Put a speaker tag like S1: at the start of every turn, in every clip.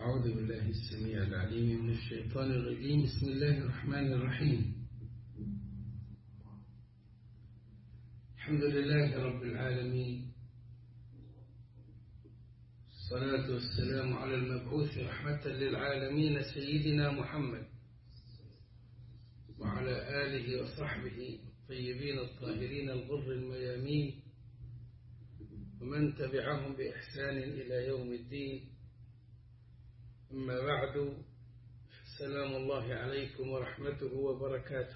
S1: أعوذ بالله السميع العليم من الشيطان الرجيم بسم الله الرحمن الرحيم الحمد لله رب العالمين الصلاة والسلام على المبعوث رحمة للعالمين سيدنا محمد وعلى آله وصحبه الطيبين الطاهرين الغر الميامين ومن تبعهم بإحسان إلى يوم الدين أما بعد سلام الله عليكم ورحمته وبركاته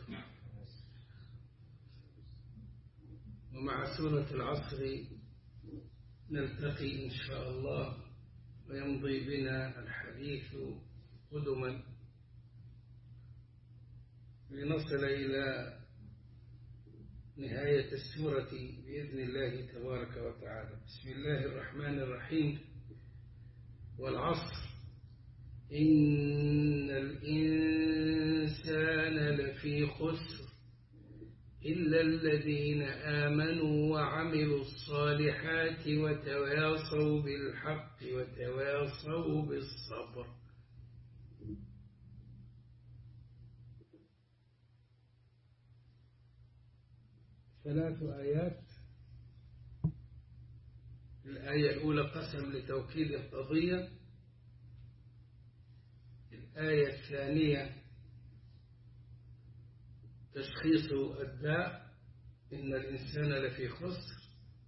S1: ومع سورة العصر نلتقي إن شاء الله ويمضي بنا الحديث قدما لنصل إلى نهاية السورة بإذن الله تبارك وتعالى بسم الله الرحمن الرحيم والعصر إن الإنسان لفي خسر إلا الذين آمنوا وعملوا الصالحات وتواصوا بالحق وتواصوا بالصبر ثلاث آيات الآية الأولى قسم لتوكيد القضية الآية الثانية تشخيص الداء إن الإنسان لفي خسر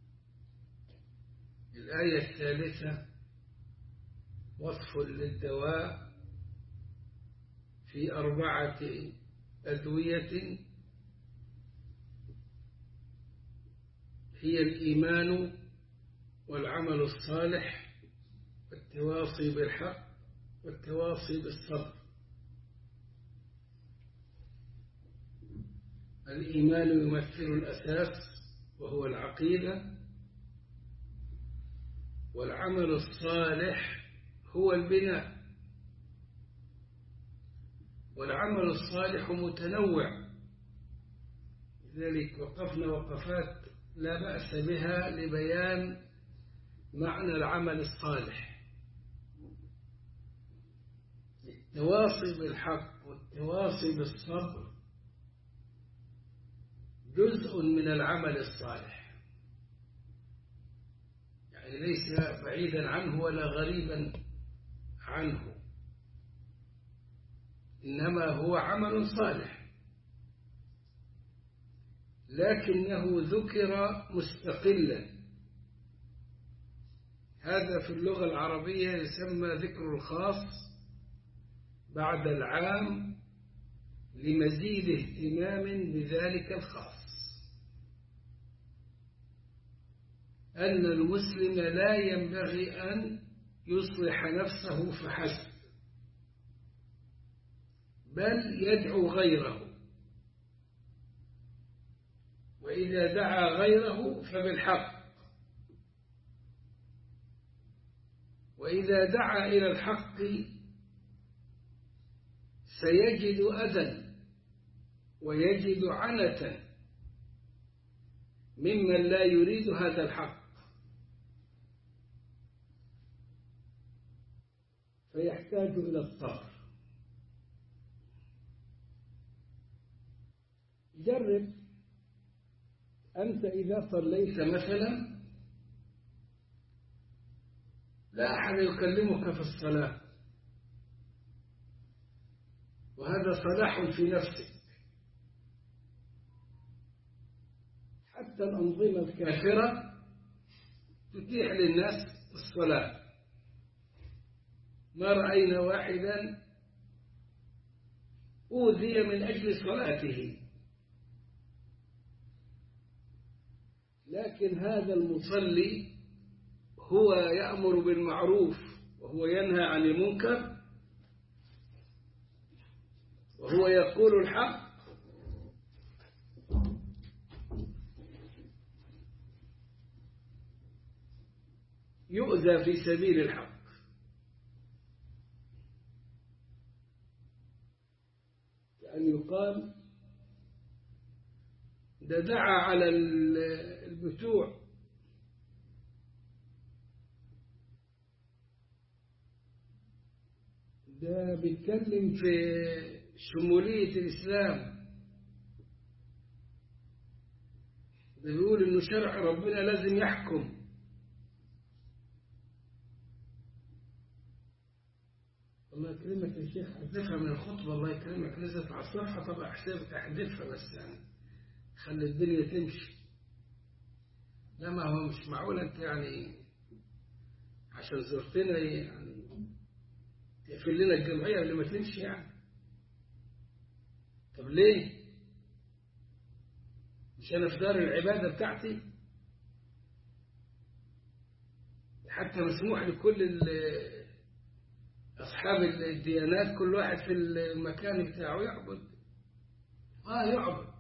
S1: الآية الثالثة وصف للدواء في أربعة أدوية هي الإيمان والعمل الصالح والتواصي بالحق والتواصي بالصبر الإيمان يمثل الأساس وهو العقيدة والعمل الصالح هو البناء والعمل الصالح متنوع لذلك وقفنا وقفات لا بأس بها لبيان معنى العمل الصالح التواصي بالحق والتواصي بالصبر جزء من العمل الصالح يعني ليس بعيدا عنه ولا غريبا عنه إنما هو عمل صالح لكنه ذكر مستقلا هذا في اللغة العربية يسمى ذكر الخاص بعد العام لمزيد اهتمام بذلك الخاص أن المسلم لا ينبغي أن يصلح نفسه فحسب بل يدعو غيره وإذا دعا غيره فبالحق وإذا دعا إلى الحق سيجد أذى ويجد عنة ممن لا يريد هذا الحق فيحتاج إلى الصبر جرب أنت إذا صليت مثلا لا أحد يكلمك في الصلاة وهذا صلاح في نفسك حتى الأنظمة الكافرة تتيح للناس الصلاة ما رأينا واحدا أوذي من أجل صلاته لكن هذا المصلي هو يأمر بالمعروف وهو ينهى عن المنكر وهو يقول الحق يؤذى في سبيل الحق يعني يقال ده دعا على البتوع ده بيتكلم في شمولية الإسلام ده بيقول إنه شرع ربنا لازم يحكم الله يكرمك يا شيخ احذفها من الخطبة الله يكرمك نزلت على الصفحة طب احسبك احذفها بس يعني خلي الدنيا تمشي لا ما هو مش معقول انت يعني عشان زرتنا يعني تقفل لنا الجمعية قبل ما تمشي يعني طب ليه؟ مش أنا في دار العبادة بتاعتي حتى مسموح لكل أصحاب الديانات كل واحد في المكان بتاعه يعبد آه يعبد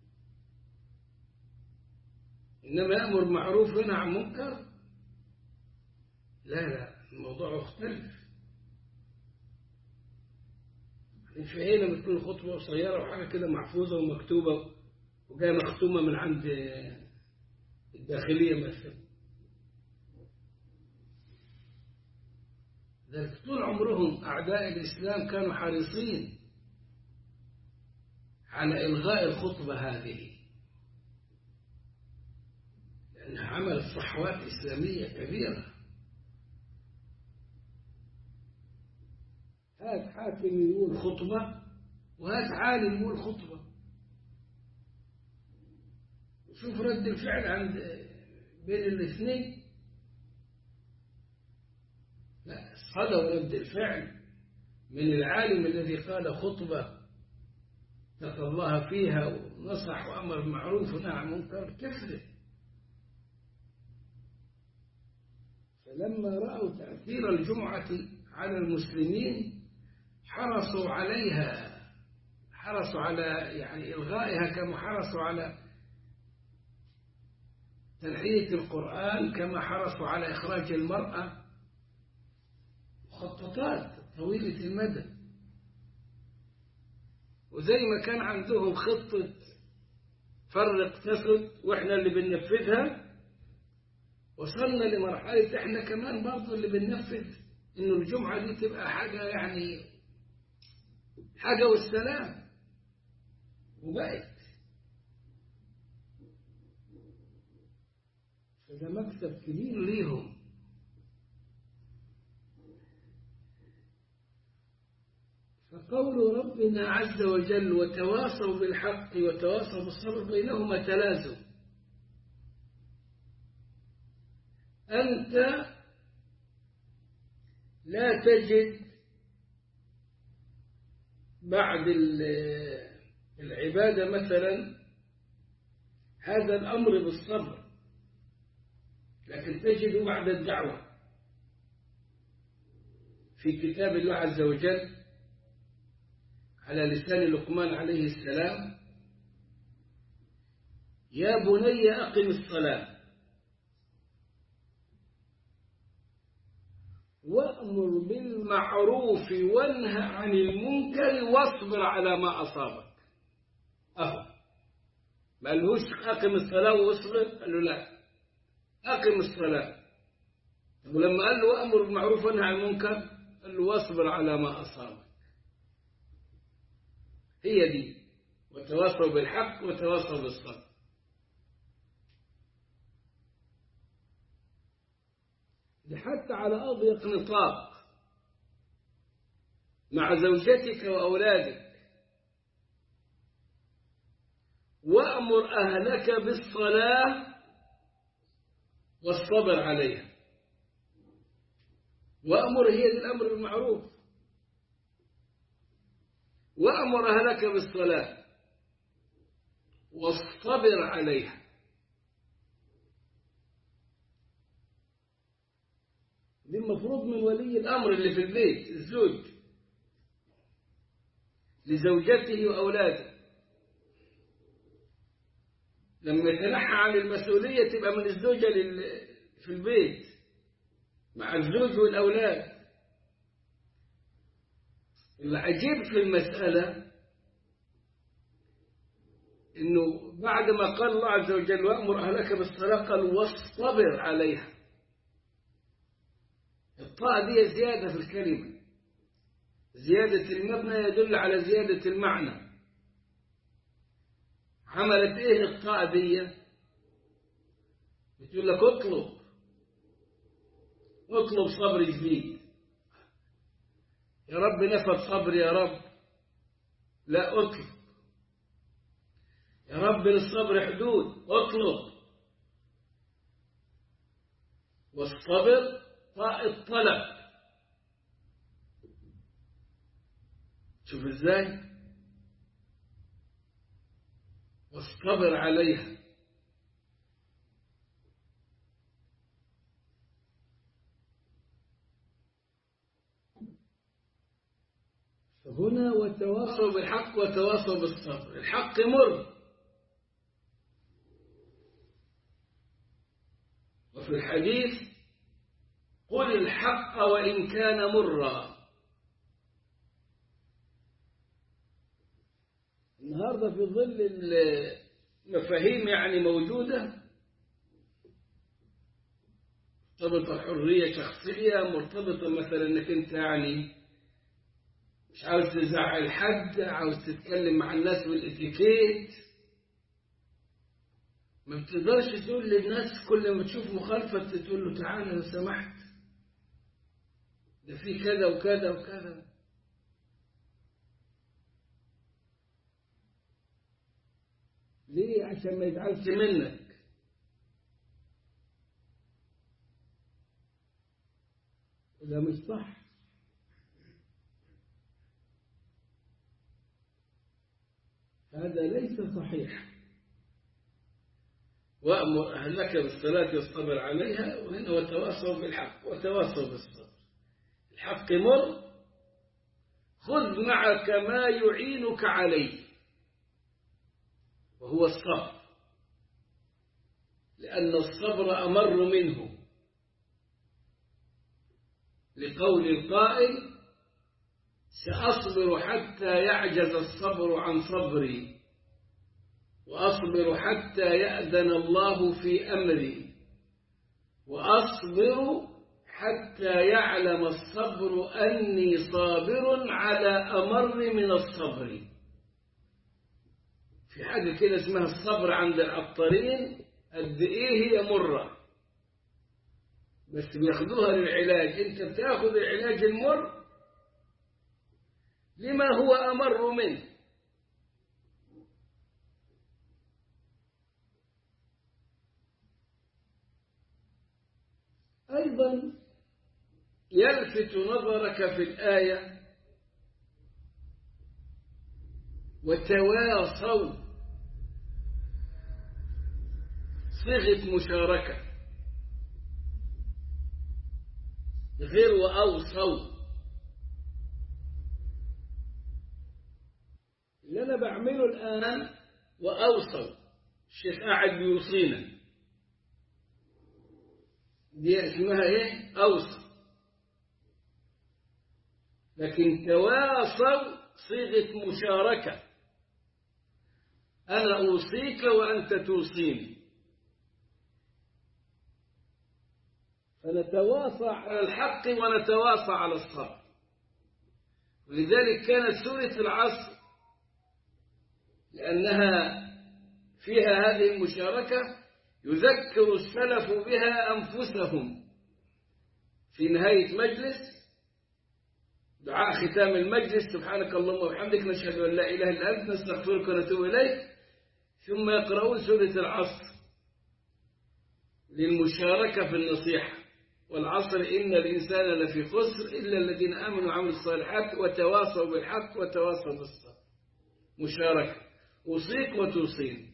S1: إنما يأمر معروف وينهى عن منكر لا لا الموضوع مختلف في لما تكون خطبة قصيرة وحاجة كده محفوظة ومكتوبة وجاية مختومة من عند الداخلية مثلا ذلك طول عمرهم أعداء الإسلام كانوا حريصين على إلغاء الخطبة هذه لأنها عملت صحوات إسلامية كبيرة هات حاكم يقول خطبة وهات عالم يقول خطبة شوف رد الفعل عند بين الاثنين لا صدى رد الفعل من العالم الذي قال خطبة اتقى الله فيها ونصح وأمر بالمعروف ونهى عن المنكر كفر فلما رأوا تأثير الجمعة على المسلمين حرصوا عليها حرصوا على يعني إلغائها كما حرصوا على تنحية القرآن كما حرصوا على إخراج المرأة مخططات طويلة المدى وزي ما كان عندهم خطة فرق تسد وإحنا اللي بننفذها وصلنا لمرحلة إحنا كمان برضه اللي بننفذ إنه الجمعة دي تبقى حاجة يعني حاجة والسلام وبقت فده مكسب كبير ليهم فقول ربنا عز وجل وتواصوا بالحق وتواصوا بالصبر بينهما تلازم أنت لا تجد بعد العبادة مثلا هذا الأمر بالصبر لكن تجد بعد الدعوة في كتاب الله عز وجل على لسان لقمان عليه السلام يا بني أقم الصلاة وأمر بالمعروف وانهى عن المنكر واصبر على ما أصابك أهو ما قالهوش أقم الصلاة واصبر قال له لا أقم الصلاة ولما قال له أمر بالمعروف وانهى عن المنكر قال له واصبر على ما أصابك هي دي وتواصوا بالحق وتواصوا بالصبر دي حتى على أضيق نطاق مع زوجتك وأولادك وأمر أهلك بالصلاة والصبر عليها وأمر هي الأمر بالمعروف وأمر أهلك بالصلاة واصطبر عليها دي المفروض من ولي الأمر اللي في البيت الزوج لزوجته وأولاده لما يتنحى عن المسؤولية تبقى من الزوجة لل... في البيت مع الزوج والأولاد العجيب في المسألة إنه بعد ما قال الله عز وجل وأمر أهلك بالصلاة قال واصطبر عليها الطاء دي زيادة في الكلمة زيادة المبنى يدل على زيادة المعنى عملت ايه الطاعة دي بتقول لك اطلب اطلب صبر جديد يا رب نفد صبر يا رب لا اطلب يا رب للصبر حدود اطلب والصبر طاء الطلب شوف ازاي واصطبر عليها فهنا وتواصوا بالحق وتواصوا بالصبر الحق مر وفي الحديث قل الحق وإن كان مرا النهاردة في ظل المفاهيم يعني موجودة مرتبطة حرية شخصية مرتبطة مثلا انك انت يعني مش عاوز تزعل حد عاوز تتكلم مع الناس بالاتيكيت ما بتقدرش تقول للناس كل ما تشوف مخالفة تقول له تعالى لو سمحت ده في كذا وكذا وكذا ليه عشان ما يزعلش منك ده مش صح هذا ليس صحيح وأمر أهلك بالصلاة واصطبر عليها وهنا وتواصوا بالحق وتواصوا بالصبر الحق مر خذ معك ما يعينك عليه وهو الصبر لأن الصبر أمر منه لقول القائل سأصبر حتى يعجز الصبر عن صبري وأصبر حتى يأذن الله في أمري وأصبر حتى يعلم الصبر أني صابر على أمر من الصبر في حاجة كده اسمها الصبر عند العطارين قد إيه هي مرة بس بياخدوها للعلاج أنت بتاخد العلاج المر لما هو أمر منه أيضا يلفت نظرك في الآية وتواصوا صيغة مشاركة غير وأوصوا اللي أنا بعمله الآن وأوصوا الشيخ قاعد بيوصينا دي اسمها ايه اوصى لكن تواصوا صيغه مشاركه انا اوصيك وانت توصيني فنتواصى على الحق ونتواصى على الصبر ولذلك كانت سوره العصر لانها فيها هذه المشاركه يذكر السلف بها أنفسهم في نهاية مجلس دعاء ختام المجلس سبحانك اللهم وبحمدك نشهد أن لا إله إلا أنت نستغفرك ونتوب إليك ثم يقرؤون سورة العصر للمشاركة في النصيحة والعصر إن الإنسان لفي خسر إلا الذين آمنوا وعملوا الصالحات وتواصوا بالحق وتواصوا بالصبر مشاركة أوصيك وتوصيني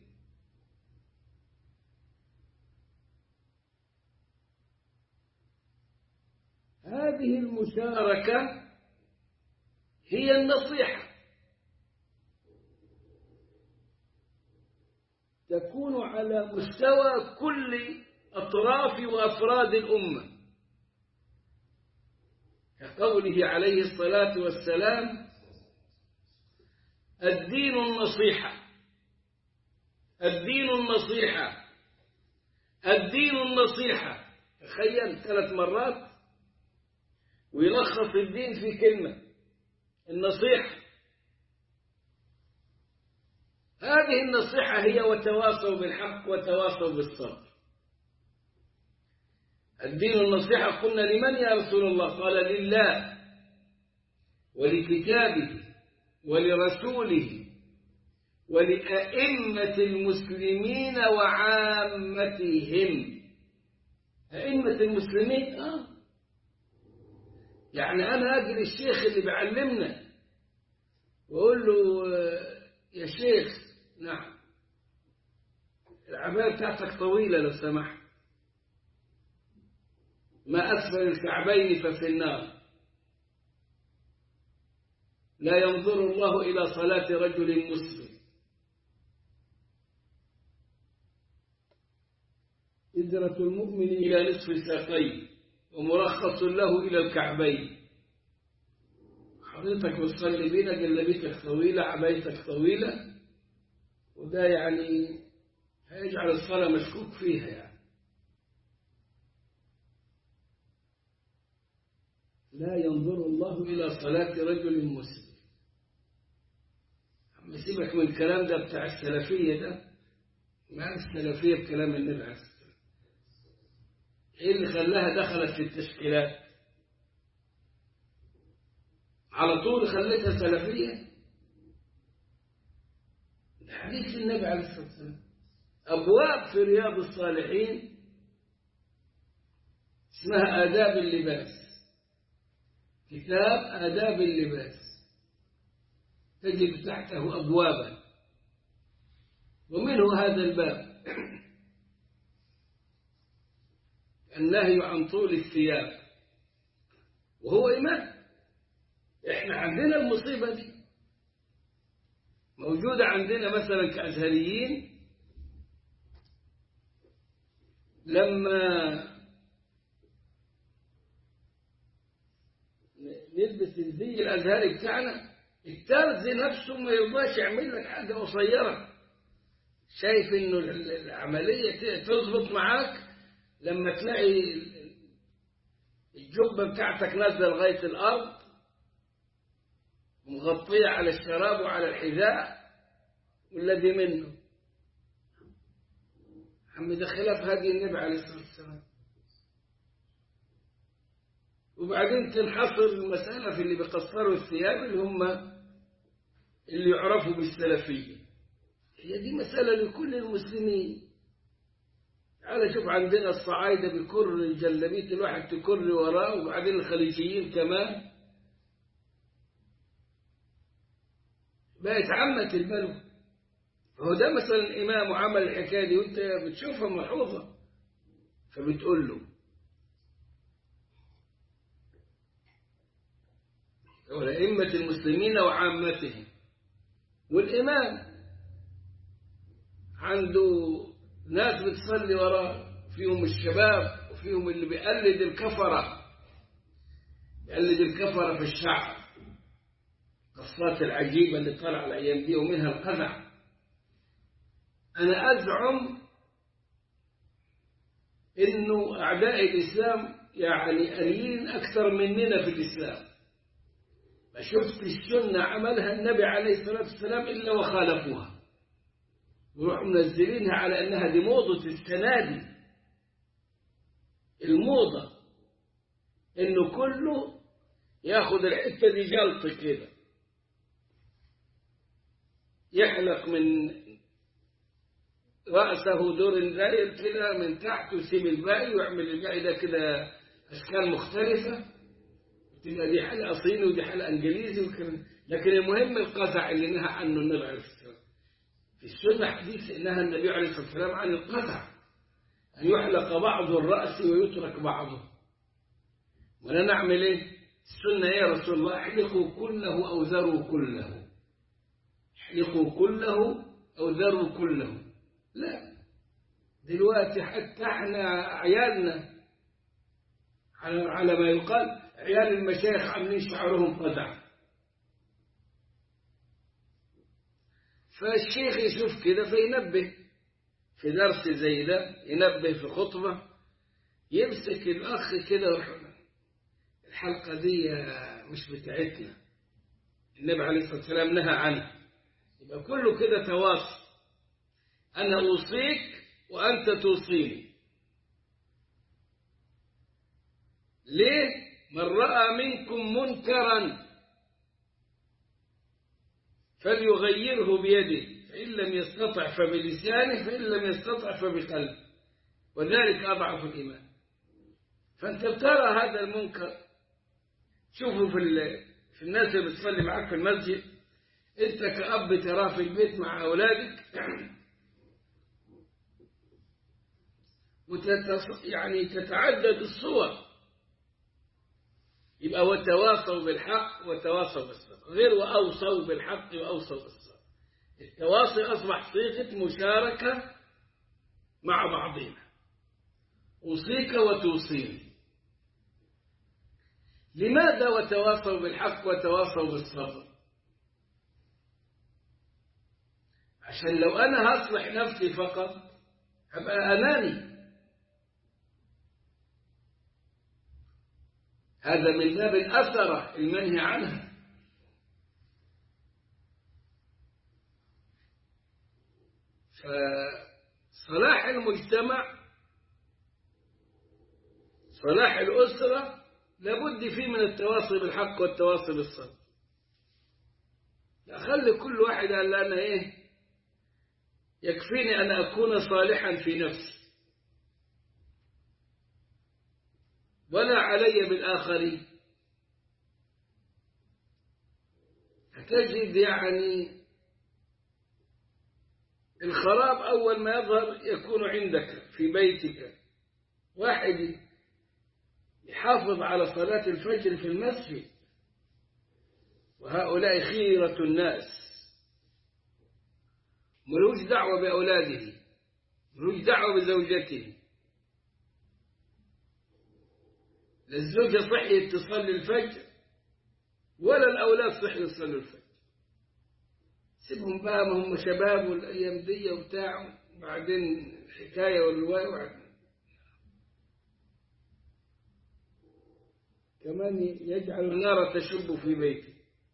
S1: هذه المشاركة هي النصيحة تكون على مستوى كل أطراف وأفراد الأمة كقوله عليه الصلاة والسلام الدين النصيحة الدين النصيحة الدين النصيحة تخيل ثلاث مرات ويلخص الدين في كلمة النصيحة هذه النصيحة هي وتواصوا بالحق وتواصوا بالصبر الدين النصيحة قلنا لمن يا رسول الله قال لله ولكتابه ولرسوله ولأئمة المسلمين وعامتهم أئمة المسلمين آه. يعني أنا أجري الشيخ اللي بيعلمنا وأقول له يا شيخ نعم العباية بتاعتك طويلة لو سمحت ما أسفل الكعبين ففي النار لا ينظر الله إلى صلاة رجل مسلم إدرة المؤمن إلى نصف ساقيه ومرخص له إلى الكعبين حضرتك بتصلي بينا جلبيتك طويلة عبايتك طويلة وده يعني هيجعل الصلاة مشكوك فيها يعني لا ينظر الله إلى صلاة رجل مسلم عم سيبك من الكلام ده بتاع السلفية ده ما السلفية بكلام النبي عليه الصلاة والسلام ايه اللي خلاها دخلت في التشكيلات على طول خلتها سلفية حديث النبي عليه الصلاة والسلام أبواب في رياض الصالحين اسمها آداب اللباس كتاب آداب اللباس تجد تحته أبوابا ومنه هذا الباب النهي عن طول الثياب وهو إيمان إحنا عندنا المصيبة دي موجودة عندنا مثلا كأزهريين لما نلبس الزي الأزهري بتاعنا الترز نفسه ما يرضاش يعمل لك حاجة قصيرة شايف انه العملية تظبط معاك لما تلاقي الجبة بتاعتك نازلة لغاية الأرض مغطية على الشراب وعلى الحذاء والذي منه عم ده خلاف هدي النبي عليه الصلاة والسلام وبعدين تنحصر المسألة في اللي بيقصروا الثياب اللي هم اللي يعرفوا بالسلفية هي دي مسألة لكل المسلمين تعال شوف عندنا الصعايدة بكر جلبية الواحد تكر وراه وبعدين الخليجيين كمان بقت عامة البلوى فهو ده مثلا إمام وعمل الحكاية دي وأنت بتشوفها ملحوظة فبتقول له ولأئمة المسلمين وعامتهم والإمام عنده ناس بتصلي وراه فيهم الشباب وفيهم اللي بيقلد الكفرة يقلد الكفرة في الشعب القصات العجيبة اللي طلع الأيام دي ومنها القزع أنا أزعم إنه أعداء الإسلام يعني قليلين أكثر مننا في الإسلام ما شفت السنة عملها النبي عليه الصلاة والسلام إلا وخالفوها ويروحوا منزلينها على أنها دي موضة السنة دي الموضة إنه كله ياخد الحتة دي جلط كده يحلق من رأسه دور داير كده من تحت ويسيب الباقي ويعمل الباقي ده كده أشكال مختلفة تبقى دي حلقة صيني ودي حلقة إنجليزي وكده لكن المهم القزع اللي نهى عنه النبي عليه الصلاة والسلام في السنة حديث نهى النبي عليه الصلاة والسلام عن القزع أن يحلق بعض الرأس ويترك بعضه ولا نعمل إيه؟ السنة يا رسول الله احلقوا كله أو ذروا كله احلقوا كله أو ذروا كله لا دلوقتي حتى احنا عيالنا على على ما يقال عيال المشايخ عاملين شعرهم قزع فالشيخ يشوف كده فينبه في درس زي ده ينبه في خطبة يمسك الأخ كده الحلقة دي مش بتاعتنا النبي عليه الصلاة والسلام نهى عنه يبقى كله كده تواصي أنا أوصيك وأنت توصيني ليه من رأى منكم منكرا فليغيره بيده فإن لم يستطع فبلسانه فإن لم يستطع فبقلبه وذلك أضعف الإيمان فأنت بترى هذا المنكر شوفوا في, في الناس اللي بتصلي معاك في المسجد أنت كأب تراه في البيت مع أولادك وتتص... يعني تتعدد الصور يبقى وتواصوا بالحق وتواصوا بالصبر غير وأوصوا بالحق وأوصوا بالصبر التواصي أصبح صيغة مشاركة مع بعضنا أوصيك وتوصيني لماذا وتواصوا بالحق وتواصوا بالصبر عشان لو أنا هصلح نفسي فقط هبقى أناني هذا من باب الأثرة المنهي عنها فصلاح المجتمع صلاح الأسرة لابد فيه من التواصي بالحق والتواصي بالصبر أخلي كل واحد قال أنا إيه يكفيني أن أكون صالحا في نفسي ولا علي بالآخرين تجد يعني الخراب أول ما يظهر يكون عندك في بيتك واحد يحافظ على صلاة الفجر في المسجد وهؤلاء خيرة الناس ملوش دعوة بأولاده ملوش دعوة بزوجته الزوجة صحيت تصلي الفجر ولا الأولاد صحيوا يصلوا الفجر سيبهم بقى ما هم شباب والأيام دي وبتاع بعدين حكاية والرواية وبعدين كمان يجعل النار تشب في بيته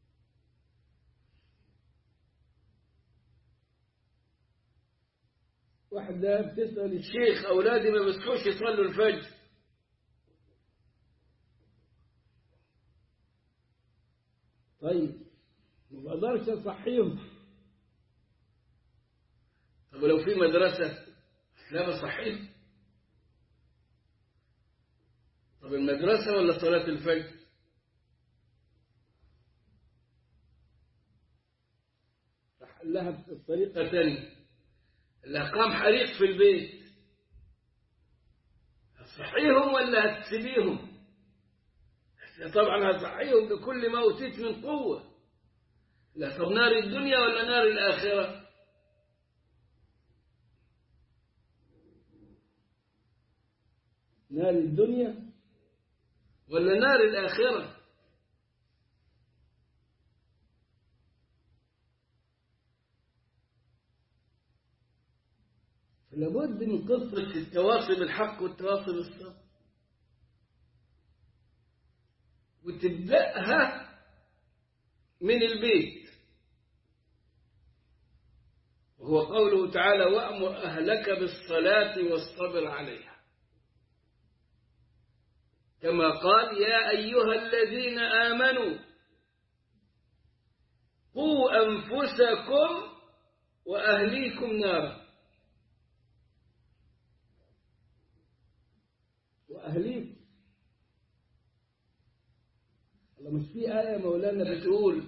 S1: واحدة بتسأل الشيخ أولادي ما بيصحوش يصلوا الفجر طيب ما بقدرش أصحيهم طب ولو في مدرسة لا بصحيهم طب المدرسة ولا صلاة الفجر لها بطريقة ثانية اللي قام حريق في البيت هتصحيهم ولا هتسيبيهم طبعا هتصحيهم بكل ما أوتيت من قوة لا طب نار الدنيا ولا نار الآخرة نار الدنيا ولا نار الآخرة فلابد من قصة التواصي بالحق والتواصي بالصبر وتبدأها من البيت وهو قوله تعالى وأمر أهلك بالصلاة واصطبر عليها كما قال يا أيها الذين آمنوا قوا أنفسكم وأهليكم نارا وأهليكم الله مش في آية مولانا بتقول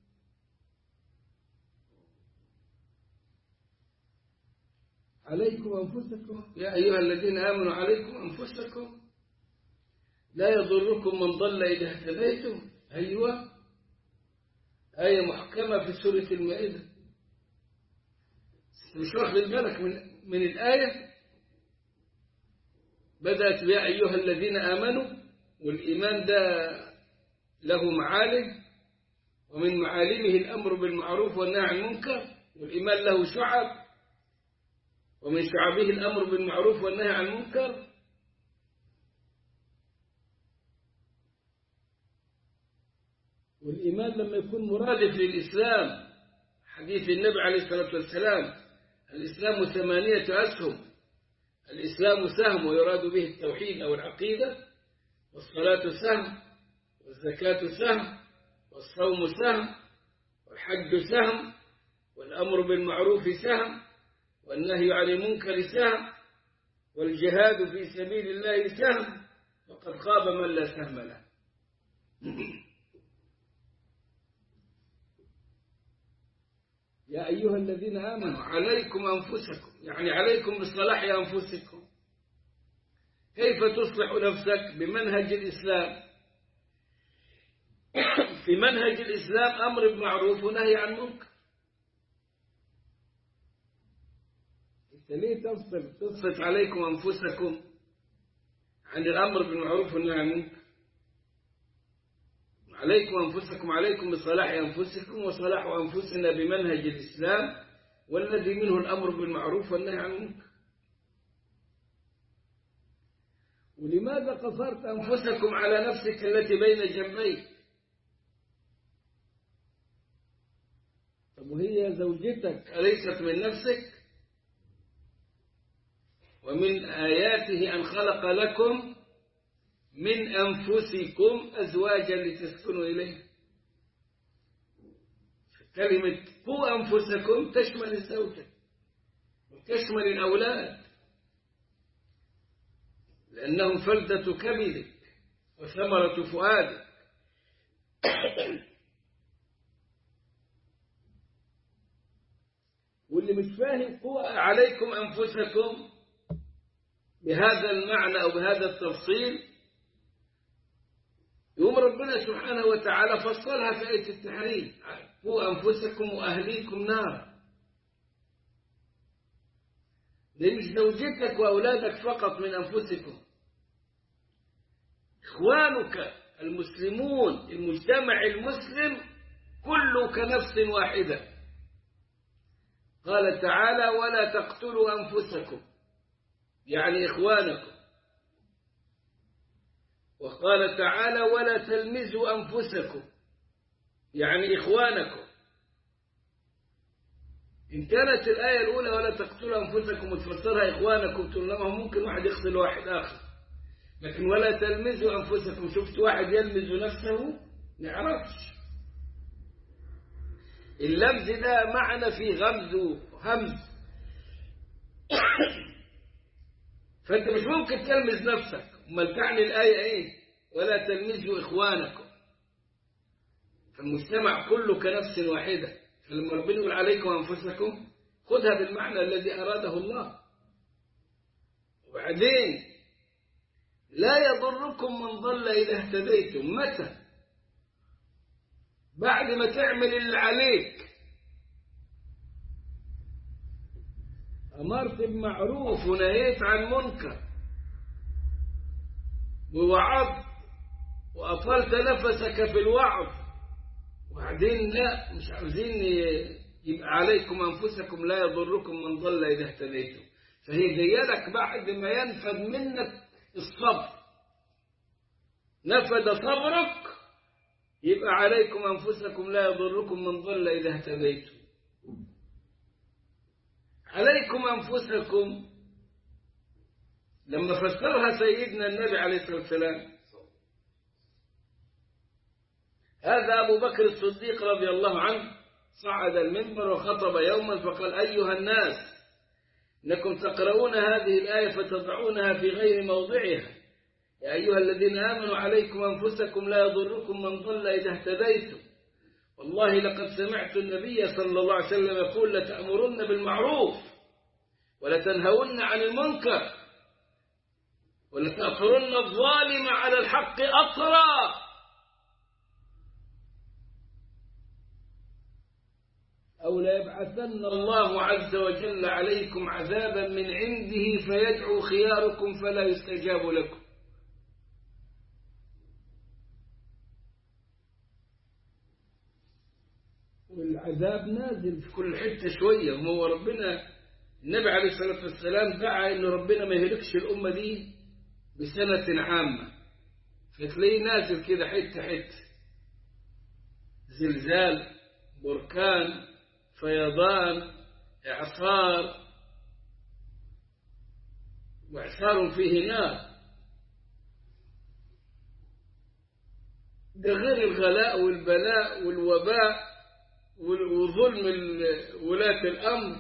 S1: عليكم أنفسكم يا أيها الذين آمنوا عليكم أنفسكم لا يضركم من ضل إذا اهتديتم أيوة آية محكمة في سورة المائدة مش واخد بالك من, من الآية بدأت يا أيها الذين آمنوا والإيمان ده له معالم ومن معالمه الأمر بالمعروف والنهي عن المنكر والإيمان له شعب ومن شعبه الأمر بالمعروف والنهي عن المنكر والإيمان الإيمان لما يكون مرادف للإسلام حديث النبي عليه الصلاة والسلام الإسلام ثمانية أسهم الإسلام سهم ويراد به التوحيد أو العقيدة والصلاة سهم والزكاة سهم والصوم سهم والحج سهم والأمر بالمعروف سهم والنهي عن المنكر سهم والجهاد في سبيل الله سهم وقد خاب من لا سهم له يا أيها الذين آمنوا عليكم أنفسكم يعني عليكم بصلاح أنفسكم كيف تصلح نفسك بمنهج الإسلام في منهج الإسلام أمر بمعروف ونهي عن منكر أنت ليه تفصل تفصل عليكم أنفسكم عن الأمر بالمعروف والنهي عن المنكر عليكم أنفسكم عليكم بصلاح أنفسكم وصلاح أنفسنا بمنهج الإسلام والذي منه الأمر بالمعروف والنهي عن المنكر ولماذا قصرت أنفسكم على نفسك التي بين جنبيك طب وهي زوجتك أليست من نفسك ومن آياته أن خلق لكم من أنفسكم أزواجا لتسكنوا إليه كلمة قوا أنفسكم تشمل الزوجة وتشمل الأولاد لأنهم فلدة كبدك وثمرة فؤادك واللي مش فاهم قوا عليكم أنفسكم بهذا المعنى أو بهذا التفصيل يوم ربنا سبحانه وتعالى فصلها في آية التحريم قوا أنفسكم وأهليكم نارا دي مش زوجتك وأولادك فقط من أنفسكم إخوانك المسلمون المجتمع المسلم كله كنفس واحدة قال تعالى ولا تقتلوا أنفسكم يعني إخوانكم وقال تعالى ولا تلمزوا أنفسكم يعني إخوانكم إن كانت الآية الأولى ولا تقتلوا أنفسكم وتفسرها إخوانكم تقول لهم ممكن واحد يقتل واحد آخر لكن ولا تلمزوا أنفسكم شفت واحد يلمز نفسه نعرفش اللمز ده معنى في غمز وهمز فأنت مش ممكن تلمز نفسك امال تعني الآية إيه ولا تلمزوا إخوانكم فالمجتمع كله كنفس واحدة فلما ربنا يقول عليكم أنفسكم خذها بالمعنى الذي أراده الله وبعدين لا يضركم من ضل إذا اهتديتم متى بعد ما تعمل اللي عليك أمرت بمعروف ونهيت عن منكر ووعظت وأطلت نفسك في الوعظ وبعدين لا مش عاوزين يبقى عليكم أنفسكم لا يضركم من ضل إذا اهتديتم فهي جاية لك بعد ما ينفد منك الصبر نفد صبرك يبقى عليكم أنفسكم لا يضركم من ضل إذا اهتديتم عليكم أنفسكم لما فسرها سيدنا النبي عليه الصلاة والسلام هذا أبو بكر الصديق رضي الله عنه صعد المنبر وخطب يوما فقال أيها الناس إنكم تقرؤون هذه الآية فتضعونها في غير موضعها يا أيها الذين آمنوا عليكم أنفسكم لا يضركم من ضل إذا اهتديتم والله لقد سمعت النبي صلى الله عليه وسلم يقول لتأمرن بالمعروف ولتنهون عن المنكر ولتأثرن الظالم على الحق أطرا أو ليبعثن الله عز وجل عليكم عذابا من عنده فيدعو خياركم فلا يستجاب لكم والعذاب نازل في كل حتة شوية وهو ربنا النبي عليه الصلاة والسلام دعا إن ربنا ما يهلكش الأمة دي بسنة عامة فتلاقيه نازل كده حتة حتة زلزال بركان فيضان إعصار وإعصار فيه نار ده غير الغلاء والبلاء والوباء وظلم ولاة الأمر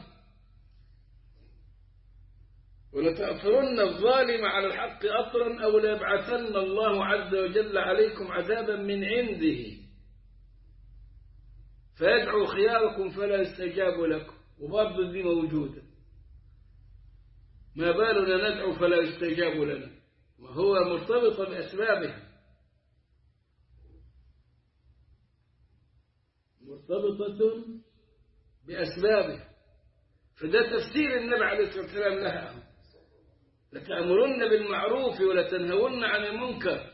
S1: ولتأثرن الظالم على الحق أطرا أو ليبعثن الله عز وجل عليكم عذابا من عنده فيدعو خياركم فلا يستجاب لكم وبرضه دي موجودة ما بالنا ندعو فلا يستجاب لنا ما هو مرتبط بأسبابها مرتبطة بأسبابها فده تفسير النبي عليه الصلاة والسلام لها لتأمرن بالمعروف ولتنهون عن المنكر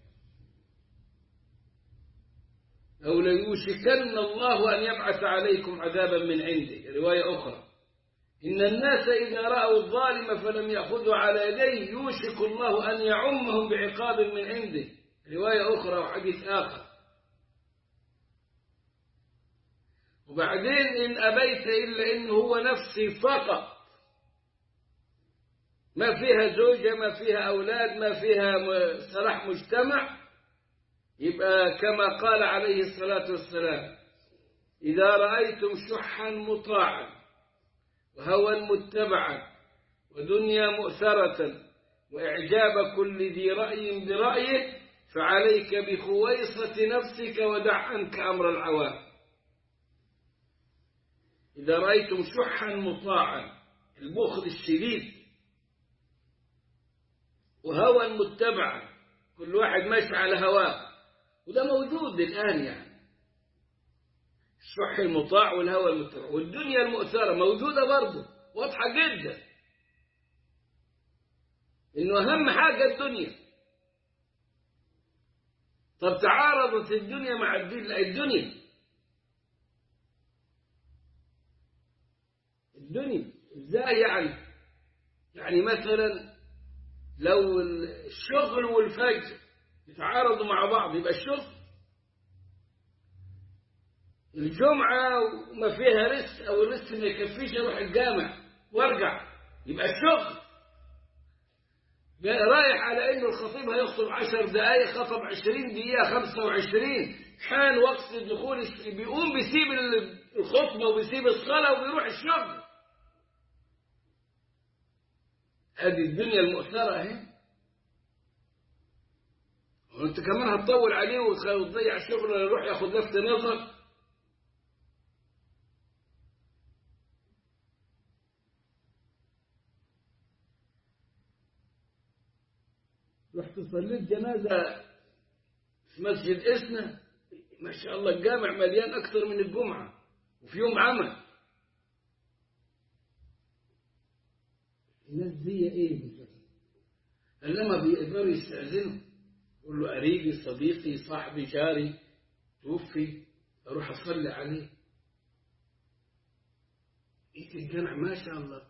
S1: أو ليوشكن الله أن يبعث عليكم عذابا من عنده رواية أخرى إن الناس إذا رأوا الظالم فلم يأخذوا على يديه يوشك الله أن يعمهم بعقاب من عنده رواية أخرى وحديث آخر وبعدين إن أبيت إلا إنه هو نفسي فقط ما فيها زوجة ما فيها أولاد ما فيها صلاح مجتمع يبقى كما قال عليه الصلاة والسلام إذا رأيتم شحا مطاعا وهوى متبعا ودنيا مؤثرة وإعجاب كل ذي رأي برأيه فعليك بخويصة نفسك ودع عنك أمر العوام إذا رأيتم شحا مطاعا البخل الشديد وهوى متبعا كل واحد ماشي على هواه وده موجود الآن يعني الشح المطاع والهوى المتبع والدنيا المؤثرة موجودة برضه واضحة جدا إنه أهم حاجة الدنيا طب تعارضت الدنيا مع الدين لا الدنيا الدنيا ازاي يعني يعني مثلا لو الشغل والفجر يتعارضوا مع بعض يبقى الشغل الجمعة وما فيها رس أو الرس ما يكفيش أروح الجامع وارجع يبقى الشغل رايح على إنه الخطيب هيخطب عشر دقايق خطب عشرين دقيقة خمسة وعشرين حان وقت الدخول بيقوم بيسيب الخطبة وبيسيب الصلاة وبيروح الشغل هذه الدنيا المؤثرة اهي وانت كمان هتطول عليه وتضيع الشغل يروح ياخد لفت نظر رحت صليت جنازة في مسجد إسنا ما شاء الله الجامع مليان أكثر من الجمعة وفي يوم عمل الناس دي ايه لما بيقدروا يستأذنوا يقول له قريبي صديقي صاحبي جاري توفي اروح اصلي عليه ايه الجامع ما شاء الله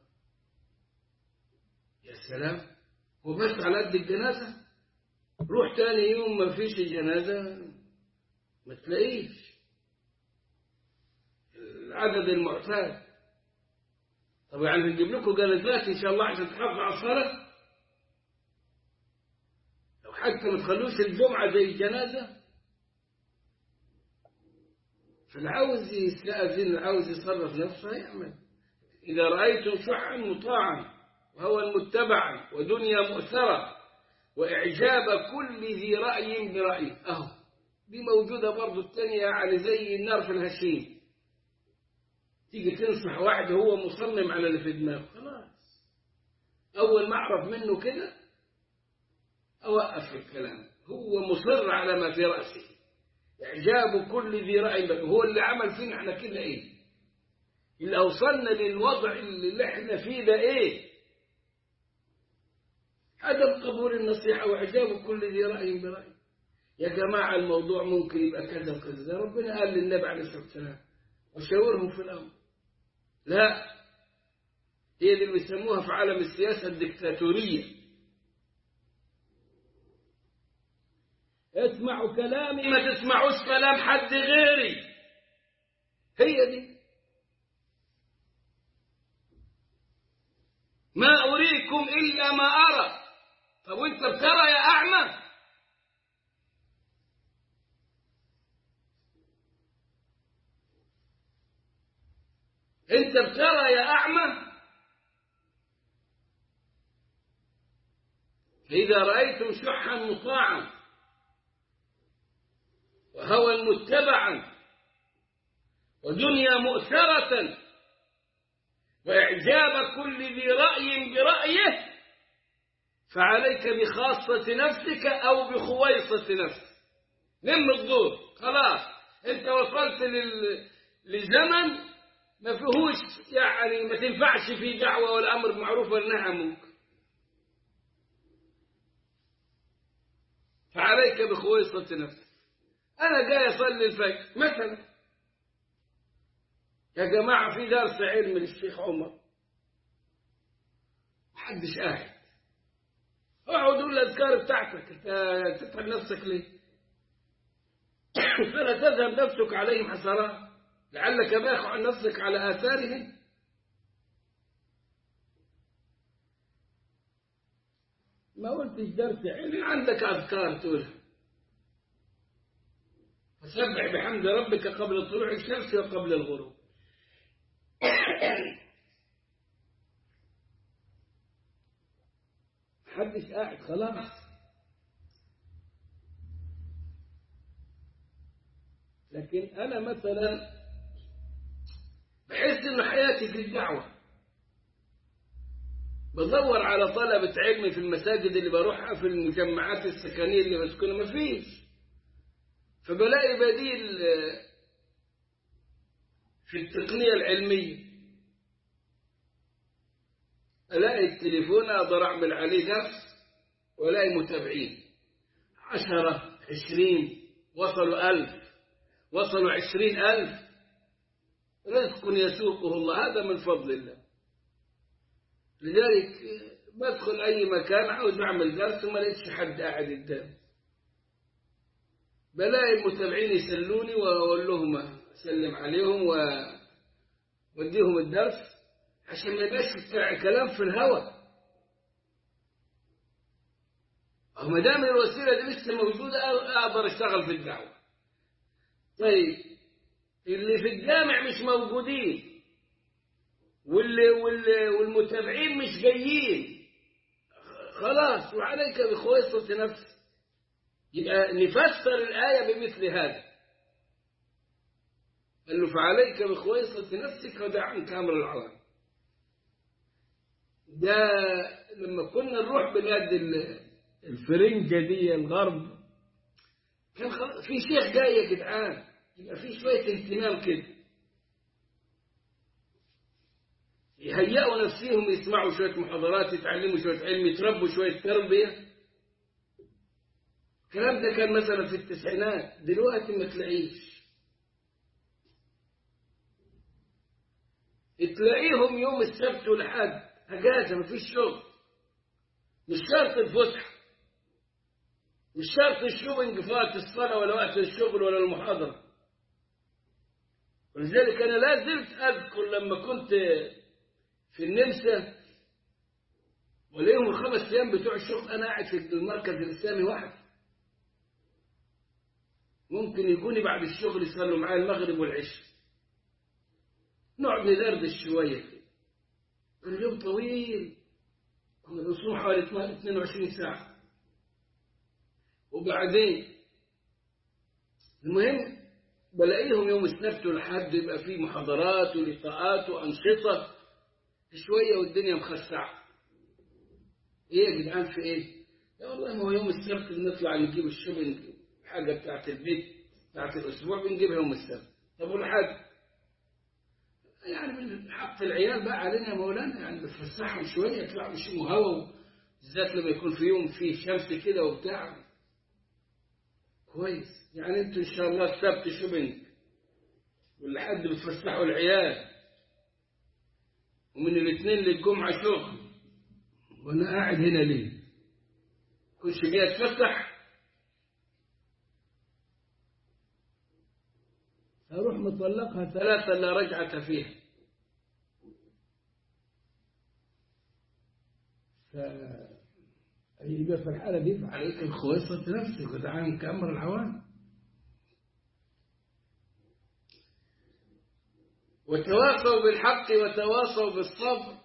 S1: يا سلام هو بس على قد الجنازة روح تاني يوم ما فيش الجنازة ما تلاقيش العدد المعتاد طب يعني نجيب لكم جنازات ان شاء الله عشان تحافظوا على الصلاه لو حتى ما تخلوش الجمعه زي الجنازه فاللي عاوز يستأذن اللي عاوز يصرف نفسه يعمل إذا رأيتم شحا مطاعا وهوى متبعا ودنيا مؤثرة وإعجاب كل ذي رأي برأيه أهو دي موجودة برضو الثانية يعني زي النار في الهشيم تيجي تنصح واحد هو مصمم على اللي في دماغه خلاص أول ما أعرف منه كده أوقف الكلام هو مصر على ما في رأسه إعجاب كل ذي رأي هو اللي عمل فينا احنا كده إيه اللي أوصلنا للوضع اللي احنا فيه ده إيه عدم قبول النصيحة وإعجاب كل ذي رأي برأي يا جماعة الموضوع ممكن يبقى كذا وكذا ربنا قال للنبي عليه الصلاة والسلام وشاورهم في الأمر لا هي دي اللي بيسموها في عالم السياسة الدكتاتورية اسمعوا كلامي ما تسمعوش كلام حد غيري هي دي ما أريكم إلا ما أرى طب وانت بترى يا أعمى انت بترى يا أعمى فإذا رأيتم شحا مطاعا وهوى متبعا ودنيا مؤثرة وإعجاب كل ذي رأي برأيه فعليك بخاصة نفسك أو بخويصة نفسك لم الدور خلاص أنت وصلت لل... لزمن ما فيهوش يعني ما تنفعش فيه دعوة ولا أمر بمعروف ولا نهي عن منكر فعليك بخويصة نفسك أنا جاي أصلي الفجر مثلا يا جماعة في درس علم للشيخ عمر محدش قاعد اقعد قول الأذكار بتاعتك انت تتعب نفسك ليه؟ فلا تذهب نفسك عليهم حسرات لعلك باخع عن نفسك على آثارهم ما قلتش درس علم عندك أذكار تقولها فسبح بحمد ربك قبل طلوع الشمس وقبل الغروب محدش قاعد خلاص لكن أنا مثلا بحس إن حياتي في الدعوة بدور على طلبة علم في المساجد اللي بروحها في المجمعات السكنية اللي بسكنها مفيش فبلاقي بديل في التقنية العلمية ألاقي التليفون أقدر أعمل عليه درس وألاقي متابعين عشرة عشرين وصلوا ألف وصلوا عشرين ألف رزق يسوقه الله هذا من فضل الله لذلك بدخل أي مكان عاوز أعمل درس وما لقيتش حد قاعد قدامي بلاقي المتابعين يسلوني وأقول لهم أسلم عليهم وأديهم الدرس عشان ما يبقاش كلام في الهوى أو ما دام الوسيلة دي لسه موجودة أقدر أشتغل في الدعوة طيب اللي في الجامع مش موجودين واللي واللي والمتابعين مش جايين خلاص وعليك بخويصة نفسك يبقى نفسر الآية بمثل هذا قال له فعليك بخويصة نفسك ودع عنك أمر العوام ده لما كنا نروح بلاد الفرنجة دي الغرب كان في شيخ جاي يا جدعان يبقى في شوية اهتمام كده يهيئوا نفسهم يسمعوا شوية محاضرات يتعلموا شوية علم يتربوا شوية تربية الكلام ده كان مثلا في التسعينات دلوقتي ما تلاقيش تلاقيهم يوم السبت والحد اجازه مفيش شغل مش شرط الفسحه مش شرط الشوبنج في وقت الصلاه ولا وقت الشغل ولا المحاضره ولذلك انا لا زلت اذكر لما كنت في النمسا وليهم الخمس ايام بتوع الشغل انا قاعد في المركز الاسلامي واحد ممكن يكوني بعد الشغل يصلوا معايا المغرب والعشاء نقعد ندردش شويه كده اليوم طويل كنا بنصوم حوالي 22 ساعة وبعدين المهم بلاقيهم يوم السبت والحد يبقى فيه محاضرات ولقاءات وأنشطة شوية والدنيا مخسعة ايه يا جدعان في ايه؟ يا والله ما هو يوم السبت بنطلع نجيب الشوبنج حاجة بتاعت البيت بتاعت الأسبوع بنجيبها يوم السبت طب والحد يعني من حق العيال بقى علينا يا مولانا يعني بتفسحهم شويه يطلعوا يشموا هوا بالذات لما يكون في يوم فيه شمس كده وبتاع كويس يعني انتوا ان شاء الله السبت شوبينج والحد بتفسحوا العيال ومن الاثنين للجمعه شغل وانا قاعد هنا ليه؟ كنتش جاي اتفسح أروح مطلقها ثلاثة لا رجعة فيها ف يبقى في الحالة دي عليك الخويصة نفسك وتعامل كأمر العوام وتواصوا بالحق وتواصوا بالصبر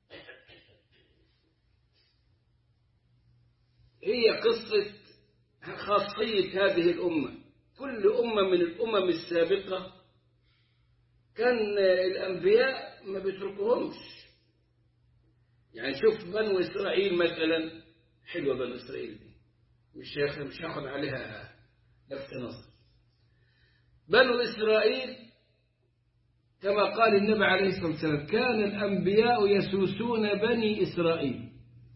S1: هي قصة خاصية هذه الأمة كل أمة من الأمم السابقة كان الأنبياء ما بيتركوهمش يعني شوف بنو إسرائيل مثلا حلوة بنو إسرائيل دي مش مش هاخد عليها لفت نظر بنو إسرائيل كما قال النبي عليه الصلاة والسلام كان الأنبياء يسوسون بني إسرائيل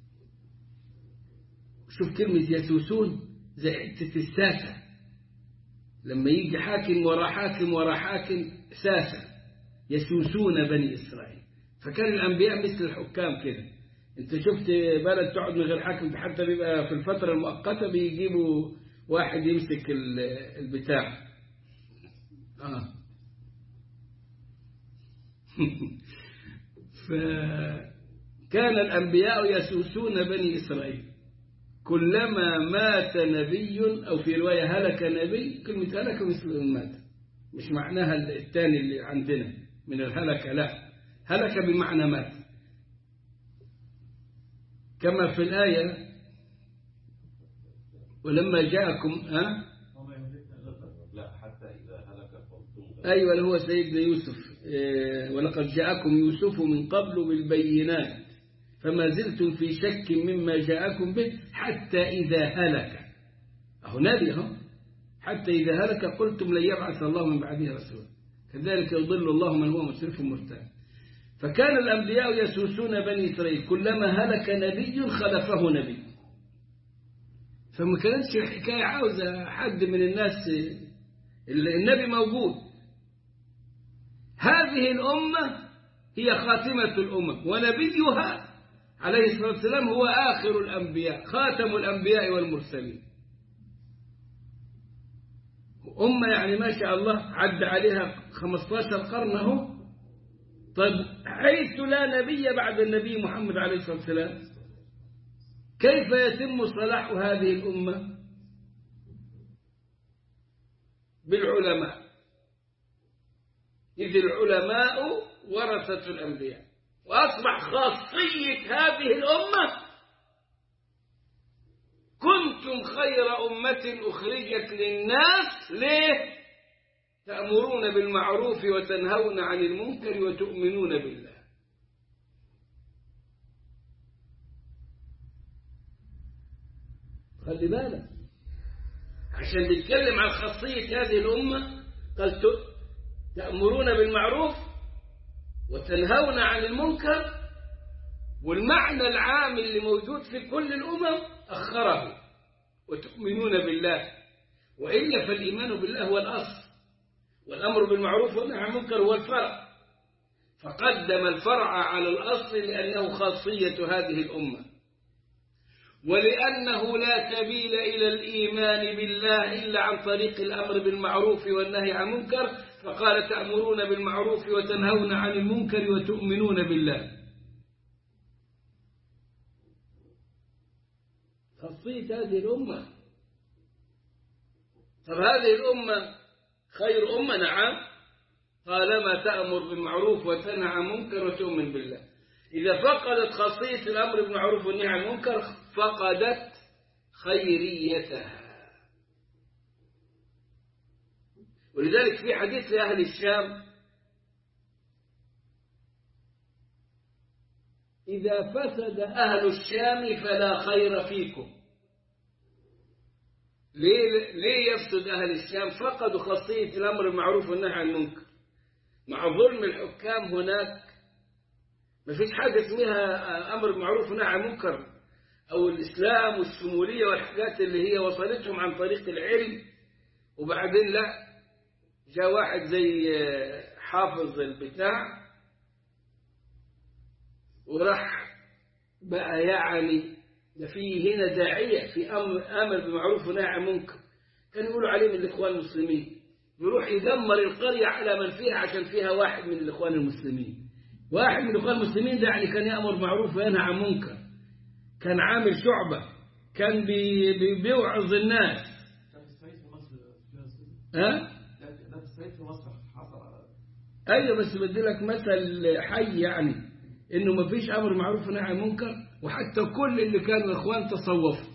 S1: شوف كلمة يسوسون زي حتة الساسة لما يجي حاكم ورا حاكم ورا حاكم ساسة يسوسون بني إسرائيل فكان الأنبياء مثل الحكام كده انت شفت بلد تقعد من غير حاكم حتى بيبقى في الفترة المؤقتة بيجيبوا واحد يمسك البتاع آه. فكان الأنبياء يسوسون بني إسرائيل كلما مات نبي أو في رواية هلك نبي كلمة هلك مثل المات مش معناها الثاني اللي عندنا من الهلك لا هلك بمعنى مات كما في الآية ولما جاءكم ها
S2: لا حتى إذا هلك قلتم
S1: أيوة اللي هو سيدنا يوسف إيه ولقد جاءكم يوسف من قبل بالبينات فما زلتم في شك مما جاءكم به حتى إذا هلك أهو نبي أهو حتى إذا هلك قلتم لن يبعث الله من بعده رسولا كذلك يضل الله من هو مسرف مرتاب فكان الأنبياء يسوسون بني إسرائيل كلما هلك نبي خلفه نبي فما كانتش الحكاية عاوزة حد من الناس النبي موجود هذه الأمة هي خاتمة الأمم ونبيها عليه الصلاة والسلام هو آخر الأنبياء خاتم الأنبياء والمرسلين أمة يعني ما شاء الله عد عليها 15 قرن اهو طيب حيث لا نبي بعد النبي محمد عليه الصلاة والسلام كيف يتم صلاح هذه الأمة بالعلماء إذ العلماء ورثة الأنبياء وأصبح خاصية هذه الأمة كنتم خير أمة أخرجت للناس ليه تأمرون بالمعروف وتنهون عن المنكر وتؤمنون بالله خلي بالك عشان نتكلم عن خاصية هذه الأمة قال تأمرون بالمعروف وتنهون عن المنكر والمعنى العام اللي موجود في كل الأمم أخره وتؤمنون بالله وإلا فالإيمان بالله هو الأصل والأمر بالمعروف والنهي عن المنكر هو الفرع فقدم الفرع على الأصل لأنه خاصية هذه الأمة ولأنه لا سبيل إلى الإيمان بالله إلا عن طريق الأمر بالمعروف والنهي عن المنكر فقال تأمرون بالمعروف وتنهون عن المنكر وتؤمنون بالله خاصية هذه الأمة طب هذه الأمة خير أمة نعم طالما تأمر بالمعروف وتنهى عن المنكر وتؤمن بالله إذا فقدت خاصية الأمر بالمعروف والنهي عن المنكر فقدت خيريتها ولذلك في حديث لأهل الشام إذا فسد أهل الشام فلا خير فيكم ليه, ليه يفسد أهل الشام فقدوا خاصية الأمر بالمعروف والنهي عن المنكر مع ظلم الحكام هناك ما فيش حاجة اسمها أمر بالمعروف والنهي عن المنكر أو الإسلام والشمولية والحاجات اللي هي وصلتهم عن طريق العلم وبعدين لا جاء واحد زي حافظ البتاع وراح بقى يعني ده في هنا داعية في أمر, أمر بمعروف ونهي عن منكر كانوا يقولوا عليه من الإخوان المسلمين يروح يدمر القرية على من فيها عشان فيها واحد من الإخوان المسلمين واحد من الإخوان المسلمين ده يعني كان يأمر معروف وينهى عن منكر كان عامل شعبة كان بي بي بيوعظ الناس
S2: ده في الصعيد في مصر فيها سوء.
S1: ها
S2: ده ده في الصعيد في مصر حصل على
S1: ايوه بس بدي لك مثل حي يعني انه ما فيش امر معروف ونهي عن منكر وحتى كل اللي كانوا اخوان تصوفوا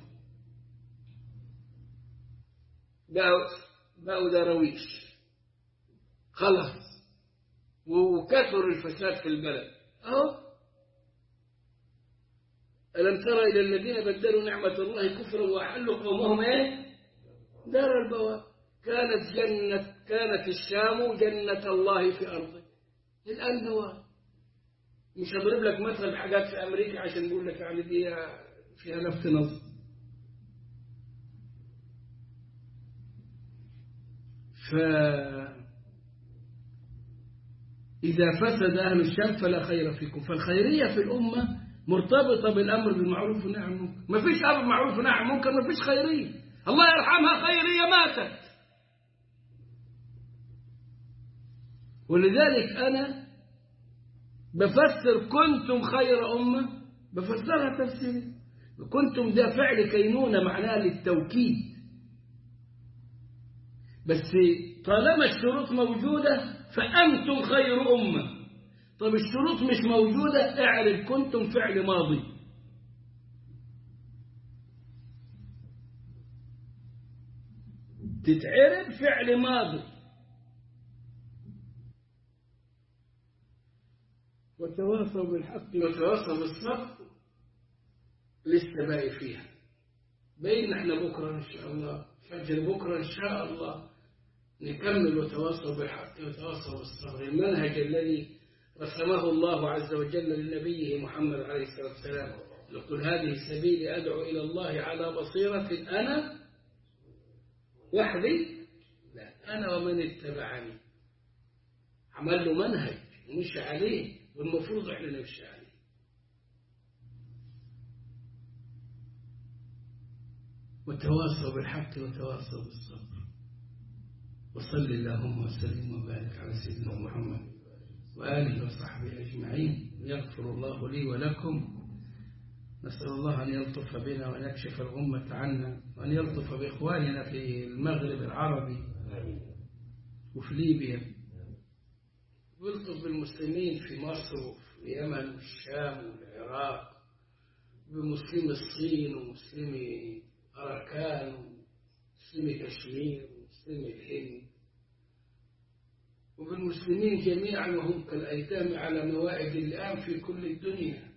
S1: بقوا بقوا دراويش خلاص وكثر الفساد في البلد اهو ألم ترى إلى الذين بدلوا نعمة الله كفرا وأحلوا قومهم إيه؟ دار البوار كانت جنة كانت الشام جنة الله في أرضه الآن بوار مش هضرب لك مثل حاجات في أمريكا عشان نقول لك يعني دي فيها لفت نظر ف إذا فسد أهل الشام فلا خير فيكم فالخيرية في الأمة مرتبطة بالأمر بالمعروف والنهي عن المنكر ما فيش أمر بالمعروف والنهي عن المنكر ما فيش خيرية الله يرحمها خيرية ماتت ولذلك أنا بفسر كنتم خير أمة بفسرها تفسير كنتم ده فعل كينونة معناها للتوكيد بس طالما الشروط موجودة فأنتم خير أمة طب الشروط مش موجودة اعرف كنتم فعل ماضي تتعرف فعل ماضي وتواصوا بالحق وتواصوا بالصبر لسه باقي فيها بين احنا بكرة إن شاء الله فجر بكرة إن شاء الله نكمل وتواصوا بالحق وتواصوا بالصبر المنهج الذي رسمه الله عز وجل لنبيه محمد عليه الصلاة والسلام يقول هذه سبيلي أدعو إلى الله على بصيرة أنا وحدي لا أنا ومن اتبعني عمل له منهج ومشي عليه والمفروض احنا نمشي عليه وتواصوا بالحق وتواصوا بالصبر وصل اللهم وسلم وبارك على سيدنا محمد وآله وصحبه أجمعين يغفر الله لي ولكم نسأل الله أن يلطف بنا وأن يكشف الغمة عنا وأن يلطف بإخواننا في المغرب العربي وفي ليبيا ويلطف بالمسلمين في مصر وفي اليمن والشام والعراق بمسلمي الصين ومسلمي أراكان ومسلمي كشمير ومسلمي الهند وبالمسلمين جميعا وهم كالأيتام على موائد الآن في كل الدنيا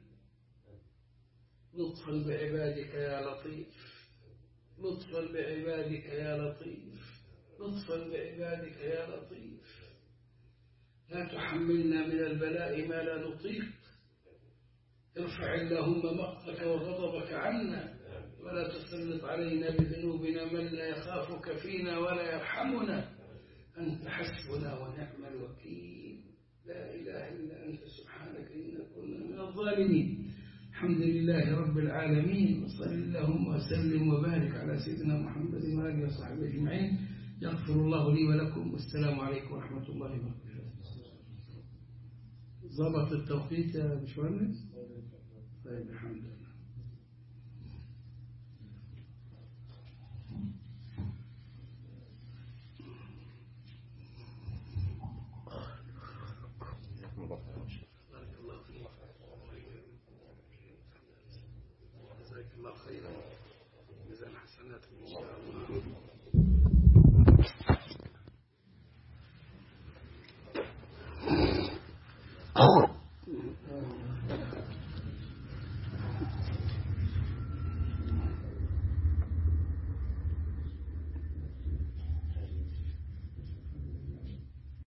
S1: لطفا بعبادك يا لطيف لطفا بعبادك يا لطيف لطفا بعبادك يا لطيف لا تحملنا من البلاء ما لا نطيق ارفع اللهم مقتك وغضبك عنا ولا تسلط علينا بذنوبنا من لا يخافك فينا ولا يرحمنا أنت حسبنا ونعم الوكيل لا إله إلا أنت سبحانك إنا كنا من الظالمين الحمد لله رب العالمين وصل اللهم وسلم وبارك على سيدنا محمد وآله وصحبه أجمعين يغفر الله لي ولكم والسلام عليكم ورحمة الله وبركاته ضبط التوقيت يا باشمهندس طيب الحمد لله بارك الله فيك جزاك الله خيرا جزاء الحسنات ان شاء الله